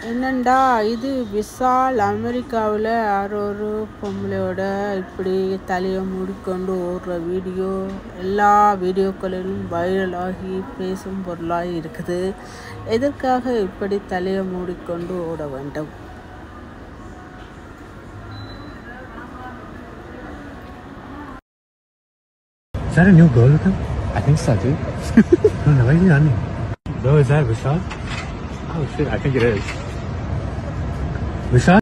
என்னண்டா இது விஷால் அமெரிக்காவில் யாரோ ஒரு பொம்பளையோட இப்படி தலையை மூடிக்கொண்டு ஓடுற வீடியோ எல்லா வீடியோக்களிலும் வைரலாகி பேசும் பொருளாக இருக்குது எதற்காக இப்படி தலையை மூடிக்கொண்டு ஓட வேண்டும் Is that a new girl with him? I think so, dude. No, no, why is he running? Bro, is that Vishal? Oh shit, I think it is. Vishal?